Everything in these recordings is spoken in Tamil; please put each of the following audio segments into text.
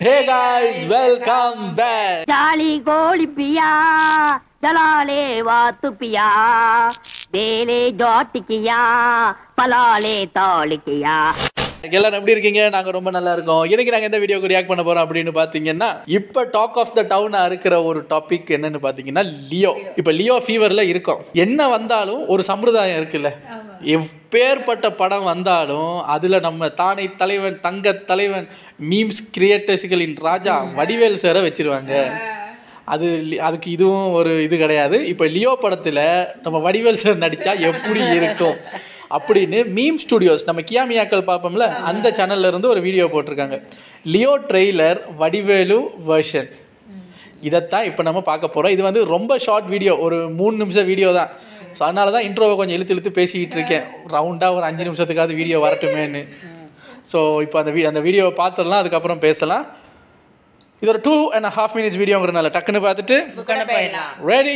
ஹே காய்ஸ் வெல்கம் பேக் जाली गोली पिया जलाले वातु पिया बेले जौट किया पलाले तौल किया எல்லாரும் எப்படி இருக்கீங்க நாங்க ரொம்ப நல்லா இருக்கோம் இன்னைக்கு நாங்க எந்த வீடியோக்கு ரியாக்ட் பண்ண போறோம் அப்படின்னு பாத்தீங்கன்னா இப்ப டாக் ஆஃப் த டவுனா இருக்கிற ஒரு டாபிக் என்னன்னு பாத்தீங்கன்னா லியோ இப்ப லியோ ஃபீவர்ல இருக்கோம் என்ன வந்தாலும் ஒரு சம்பிரதாயம் இருக்குல்ல எப்பேற்பட்ட படம் வந்தாலும் அதுல நம்ம தானை தலைவன் தங்க தலைவன் மீம்ஸ் கிரியேட்டர்ஸ்களின் ராஜா வடிவேல் சாரை வச்சிருவாங்க அது லி- அதுக்கு இதுவும் ஒரு இது கிடையாது இப்போ லியோ படத்தில் நம்ம வடிவேல் சார் நடித்தா எப்படி இருக்கும் அப்படின்னு மீம் ஸ்டுடியோஸ் நம்ம கியாமியாக்கள் பார்ப்போம்ல அந்த சேனல்ல இருந்து ஒரு வீடியோ போட்டிருக்காங்க லியோ ட்ரெய்லர் வடிவேலு வெர்ஷன் இதைத்தான் இப்போ நம்ம பார்க்க போகிறோம் இது வந்து ரொம்ப ஷார்ட் வீடியோ ஒரு மூணு நிமிஷம் வீடியோ தான் ஸோ அதனால தான் இன்ட்ரோவை கொஞ்சம் இழுத்து இழுத்து பேசிக்கிட்டு இருக்கேன் ரவுண்டாக ஒரு அஞ்சு நிமிஷத்துக்காவது வீடியோ வரட்டுமேன்னு ஸோ இப்போ அந்த வீ அந்த வீடியோவை பார்த்துடலாம் அதுக்கப்புறம் பேசலாம் இது ஒரு டூ அண்ட் ஹாஃப் மினிட்ஸ் வீடியோங்கிறனால டக்குன்னு பார்த்துட்டு ரெடி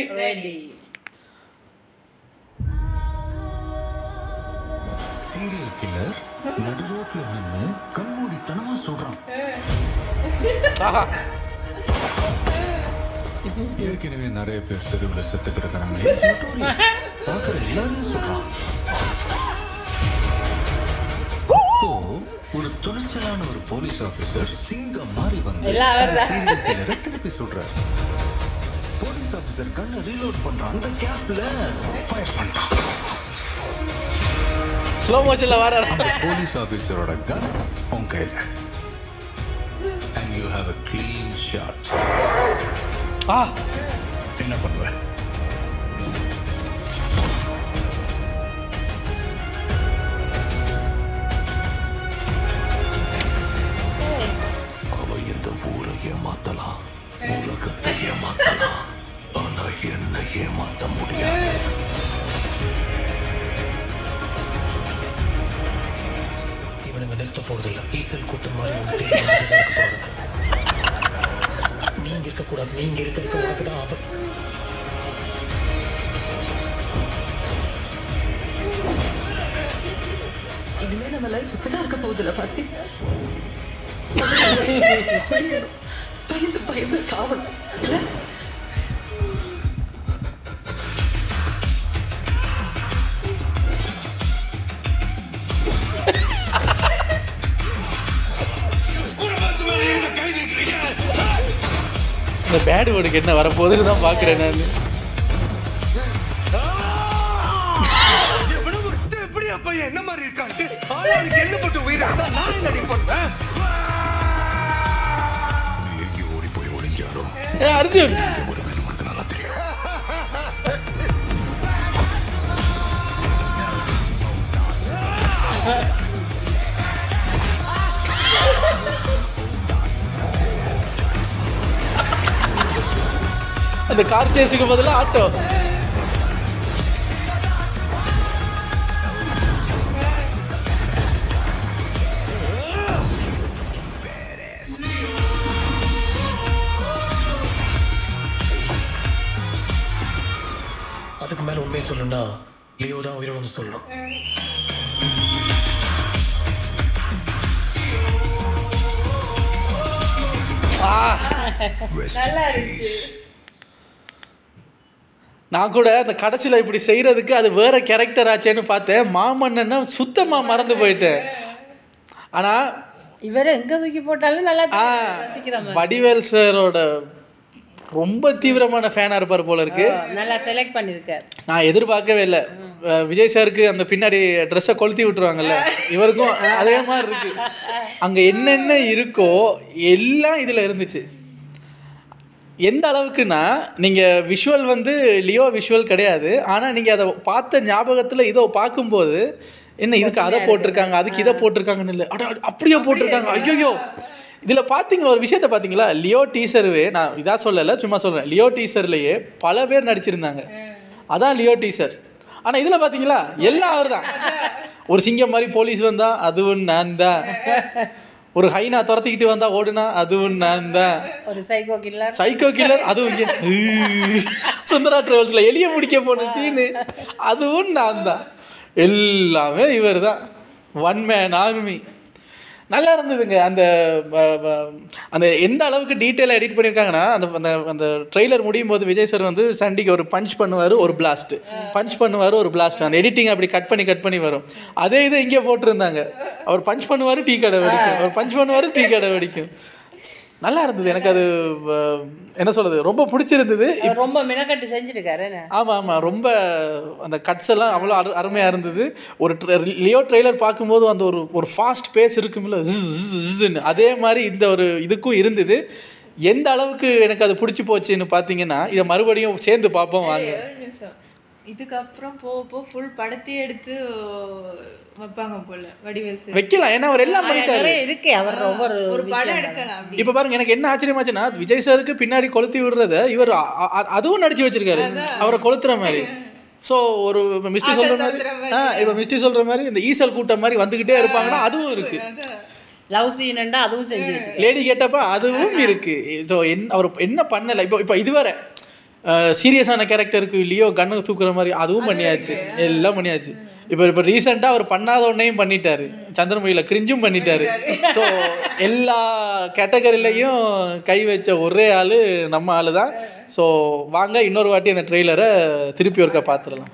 சீரியல் கில்லர் நடு ரோட்ல நின்னு கண்மூடித்தனமா சொல்றான் ஆஹா ஏற்கனவே நிறைய பேர் தெருவுல செத்து கிடக்குறாங்க பாக்குற எல்லாரையும் சொல்றான் இப்போ ஒரு துணிச்சலான ஒரு போலீஸ் ஆபீசர் சிங்கம் மாறி வந்து சீரியல் கில்லரை திருப்பி சொல்றாரு போலீஸ் ஆபீசர் கண்ணை ரீலோட் பண்றான் அந்த கேப்ல ஃபயர் பண்றான் ஸ்லோ மோஷனில் வர போலீஸ் ஆபீசரோட கன் உன் கையில and you have a clean shot ஆ என்ன பண்ணுவ அவ இந்த ஊரை ஏமாத்தலாம் உலகத்தை ஏமாத்தலாம் ஆனா என்ன ஏமாத்த முடியாது இவனுங்க நிறுத்த போறதில்ல ஈசல் கூட்டம் மாதிரி ஒன்று தேடி வந்துட்டு தான் இருக்க போறானுங்க நீங்க இருக்கக்கூடாது நீங்க இருக்க இருக்க உனக்கு தான் ஆபத்து இனிமே நம்ம லைஃப் இப்படிதான் இருக்க போகுதுல பார்த்தி பயந்து பயந்து சாவணும் இல்ல இந்த பேடு வேர்டுக்கு என்ன வரப்போகுதுன்னு தான் பார்க்குறேன் நான் எப்படியா பையன் என்ன மாதிரி இருக்கான்ட்டு ஆளாளுக்கு என்ன போட்டு உயிரை நான் என்னடி பண்ணுவேன் நீ எங்கே ஓடி போய் ஒளிஞ்சாரோ ஏ அர்ஜுன் ஒரு வேணும் உனக்கு நல்லா தெரியும் அந்த கார் சேஸுக்கு பதிலாக ஆட்டோ அதுக்கு மேல உண்மையை சொல்லணும்னா லியோ தான் உயிரோடு சொல்லணும் நான் கூட அந்த கடைசியில் இப்படி செய்கிறதுக்கு அது வேற கேரக்டர் ஆச்சேன்னு பார்த்தேன் மாமன்னன்னா சுத்தமாக மறந்து போயிட்டேன் ஆனால் இவரை எங்க தூக்கி போட்டாலும் நல்லா ஆ, தெரியும். ரசிக்கிற மாதிரி வடிவேல் சாரோட ரொம்ப தீவிரமான ஃபேனாக இருப்பார் போல இருக்கு ஓ, நல்லா செலக்ட் பண்ணிருக்கார் நான் எதிர்பார்க்கவே இல்லை அஹ் விஜய் சாருக்கு அந்த பின்னாடி ட்ரெஸ்ஸை கொளுத்தி விட்டுருவாங்கல்ல இவருக்கும் அதே மாதிரி இருக்கு அங்கே என்னென்ன இருக்கோ எல்லாம் இதில் இருந்துச்சு எந்த அளவுக்குன்னா நீங்கள் விஷுவல் வந்து லியோ விஷுவல் கிடையாது ஆனால் நீங்கள் அதை பார்த்த ஞாபகத்தில் இதோ பார்க்கும்போது என்ன இதுக்கு அதை போட்டிருக்காங்க அதுக்கு இதை போட்டிருக்காங்கன்னு இல்லை அட அட, அப்படியே போட்டிருக்காங்க ஐயோ இதில் பார்த்தீங்களா ஒரு விஷயத்த பார்த்தீங்களா லியோ டீசர்வே நான் இதாக சொல்லலை சும்மா சொல்கிறேன் லியோ டீசர்லேயே பல பேர் நடிச்சிருந்தாங்க அதான் லியோ டீசர் ஆனால் இதில் பார்த்தீங்களா எல்லாம் அவர் தான் ஒரு சிங்கம் மாதிரி போலீஸ் வந்தா அதுவும் நான் தான் ஒரு ஹைனா துரத்திக்கிட்டு வந்தா ஓடுனா அதுவும் நான் தான் ஒரு சைக்கோ கில்லர் சைக்கோ கில்லர் அதுவும் இங்கே சுந்தரா டிராவல்ஸில் எளிய முடிக்க போன சீனு அதுவும் நான் தான் எல்லாமே இவர் தான் ஒன் மேன் ஆர்மி நல்லா இருந்ததுங்க அந்த அஹ், அஹ், அந்த எந்த அளவுக்கு டீட்டெயிலாக எடிட் பண்ணியிருக்காங்கன்னா அந்த அந்த அந்த ட்ரெய்லர் முடியும் போது விஜய் சார் வந்து சண்டிக்கு ஒரு பஞ்ச் பண்ணுவார் ஒரு பிளாஸ்ட் பஞ்ச் பண்ணுவார் ஒரு பிளாஸ்ட் அந்த எடிட்டிங் அப்படி கட் பண்ணி கட் பண்ணி வரும் அதே இதை இங்கே போட்டிருந்தாங்க அவர் பஞ்ச் பண்ணுவார் டீ கடை வெடிக்கும் அவர் பஞ்ச் பண்ணுவார் டீ கடை வெடிக்கும் நல்லா இருந்தது எனக்கு அது அஹ், என்ன சொல்றது ரொம்ப பிடிச்சிருந்தது அவர் ரொம்ப மினக்கட்டு செஞ்சுருக்காரு என்ன? ஆமாம் ஆமாம் ரொம்ப அந்த கட்ஸ் எல்லாம் அவ்வளோ அரு அருமையாக இருந்தது ஒரு tra- லியோ ட்ரெய்லர் பார்க்கும்போது அந்த ஒரு ஒரு ஃபாஸ்ட் பேஸ் இருக்கும்ல zzz, zzz, zzன்னு அதே மாதிரி இந்த ஒரு இதுக்கும் இருந்தது எந்த அளவுக்கு எனக்கு அது பிடிச்சி போச்சுன்னு பார்த்தீங்கன்னா இதை மறுபடியும் சேர்ந்து பார்ப்போம் வாங்க ஒரு நிமிஷம் இதுக்கப்புறம் போக போக ஃபுல் படத்தையே எடுத்து வைப்பாங்க போல வடிவேல் சார் வைக்கலாம் ஏன்னா அவர் எல்லாம் பண்ணிட்டாரு நிறைய இருக்கே அவர் ஒவ்வொரு ஒரு படம் எடுக்கலாம் அப்படி இப்போ பாருங்க எனக்கு என்ன ஆச்சரியமாச்சுன்னா விஜய் சாருக்கு பின்னாடி கொளுத்தி விடுறத இவர் அ- அ- அதுவும் நடிச்சு வச்சிருக்காரு அவரை கொளுத்துற மாதிரி ஸோ ஒரு இப்ப மிஸ்டி சொல்ற மாதிரி துரத்துற மாதிரி. ஆ இப்போ மிஸ்டி சொல்ற மாதிரி இந்த ஈசல் கூட்டம் மாதிரி வந்துகிட்டே இருப்பாங்கன்னா அதுவும் இருக்கு லவ் சீனண்டா அதுவும் செஞ்சு வச்சு லேடி கேட்டப்ப அதுவும் இருக்கு ஸோ என் அவர் என்ன பண்ணலை இப்போ இப்போ இதுவரை சீரியஸான கேரக்டருக்கு லியோ கண்ணு தூக்குற மாதிரி அதுவும் பண்ணியாச்சு எல்லாம் பண்ணியாச்சு இப்போ இப்போ ரீசெண்டாக அவர் பண்ணாத ஒன்றையும் பண்ணிட்டாரு சந்திரமுகியில் கிரிஞ்சும் பண்ணிட்டாரு ஸோ எல்லா கேட்டகரிலையும் கை வச்ச ஒரே ஆள் நம்ம ஆள் தான் ஸோ வாங்க இன்னொரு வாட்டி அந்த ட்ரெய்லரை திருப்பி ஒருக்கா பார்த்துடலாம்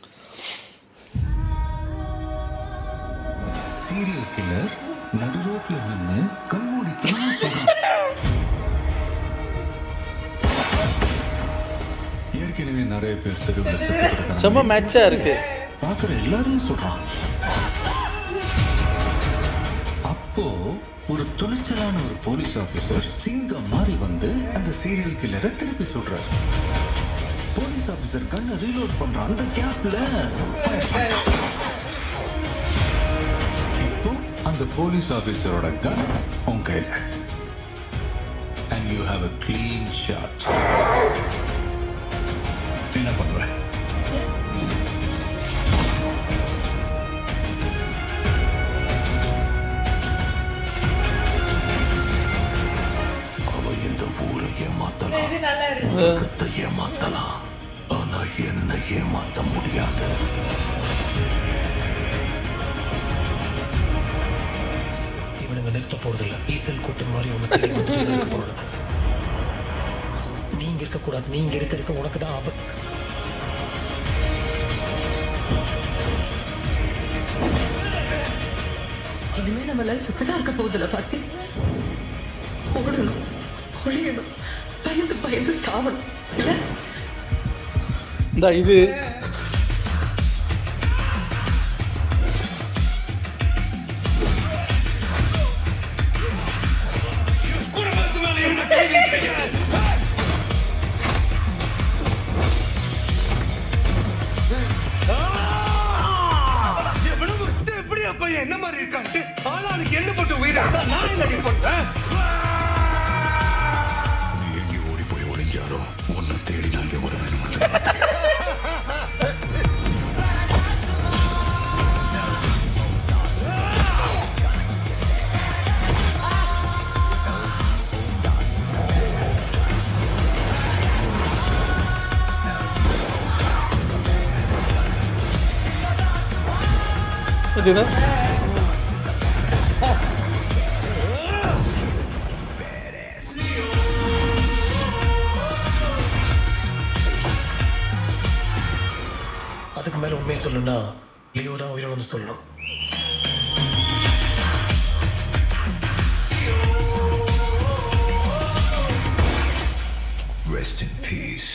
சீரியல் கில்லர் நடு ரோட்ல நின்னு கண்மூடி தனியா சொல்றான் ஏற்கனவே நிறைய பேர் தெருவில் செத்து கிடக்காங்க. செம்ம மேட்சாக இருக்கு பார்க்குற எல்லாரையும் சொல்றான் அப்போ ஒரு துணிச்சலான ஒரு போலீஸ் ஆபீசர் சிங்கம் மாறி வந்து அந்த சீரியல் கில்லரை திருப்பி சொல்றார் போலீஸ் ஆபீசர் கண்ணை ரீலோட் பண்றான் அந்த கேப்ல இப்போ அந்த போலீஸ் ஆபீசரோட கன் உன் கையில and you have a clean shot என்ன பண்ணுவேன் அவ இந்த ஊரை ஏமாத்தலாம் உலகத்தை ஏமாத்தலாம் ஆனா என்ன ஏமாத்த முடியாது இவனுங்க நிறுத்த போறதில்ல ஈசல் கூட்டம் மாதிரி உன்னை தேடி வந்துட்டு தான் இருக்க போறானுங்க நீங்க இருக்கக்கூடாது நீங்க இருக்க இருக்க உனக்கு தான் ஆபத்து இனிமே நம்ம லைஃப் இப்படிதான் இருக்க போகுதுல பார்த்தி ஓடணும் ஒழியணும் பயந்து பயந்து சாவணும் இல்ல இந்த இது குடும்பத்து மேல என்ன கை வைக்கிறீங்க எவ்வளவு எப்படி அப்ப என்ன மாதிரி இருக்கான்ட்டு ஆளாளுக்கு என்ன போட்டு உயிரை எடுத்தா நான் என்னடி பண்ணுவேன் நீ எங்கே ஓடி போய் ஒளிஞ்சாரோ உன்னை தேடி நாங்க வருவேன் இதுனா அதுக்கு மேல உண்மையை சொல்லணும்னா லியோ தான் உயிரோட வந்து சொல்லணும் ரெஸ்ட் இன் பீஸ்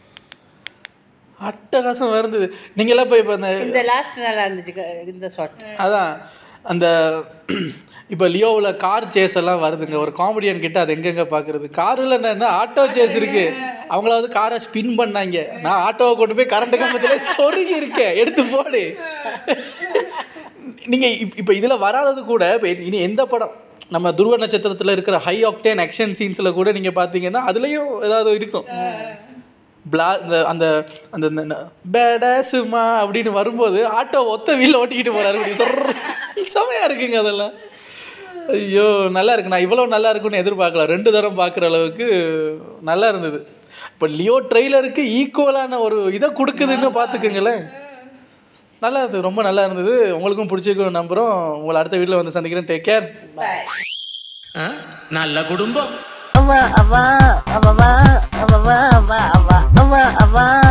அட்டகாசம் இருந்தது நீங்களாம் போய் இப்போ அந்த இந்த லாஸ்ட் நல்லா இருந்துச்சு க- இந்த ஷாட் அதான் அந்த இப்போ லியோவில் கார் சேஸ் எல்லாம் வருதுங்க ஒரு காமெடியன் கிட்ட அது எங்கெங்க பார்க்குறது காரில் என்ன ஆட்டோ சேஸ் இருக்கு அவங்களாவது காரை ஸ்பின் பண்ணாங்க நான் ஆட்டோவை கொண்டு போய் கரண்ட் கம்பத்தில் சொருகி இருக்கேன் எடுத்து போடு நீங்கள் இப்போ இதில் வராதது கூட இப்போ இனி எந்த படம் நம்ம துருவ நட்சத்திரத்தில் இருக்கிற ஹை ஆக்டேன் ஆக்ஷன் சீன்ஸில் கூட நீங்கள் பார்த்தீங்கன்னா அதுலேயும் ஏதாவது இருக்கும் பிளா இந்த அந்த அந்த பேடாசுமா அப்படின்னு வரும்போது ஆட்டோ ஒத்த வீல்ல ஓட்டிக்கிட்டு போறாரு அப்படி சொல்ற செமையா இருக்குங்க அதெல்லாம் ஐயோ நல்லா இருக்கு நான் இவ்வளோ நல்லா இருக்குன்னு எதிர்பார்க்கல ரெண்டு தரம் பார்க்குற அளவுக்கு நல்லா இருந்தது இப்போ லியோ ட்ரெய்லருக்கு ஈக்குவலான ஒரு இதை கொடுக்குதுன்னு பார்த்துக்குங்களேன் நல்லா இருந்தது ரொம்ப நல்லா இருந்தது உங்களுக்கும் பிடிச்சிருக்கும் நம்புறோம் உங்களை அடுத்த வீட்டில் வந்து சந்திக்கிறேன் டேக் கேர் நல்ல குடும்பம் அவ அவ அவ அவ அவ அவ அவ அவ அவ அவ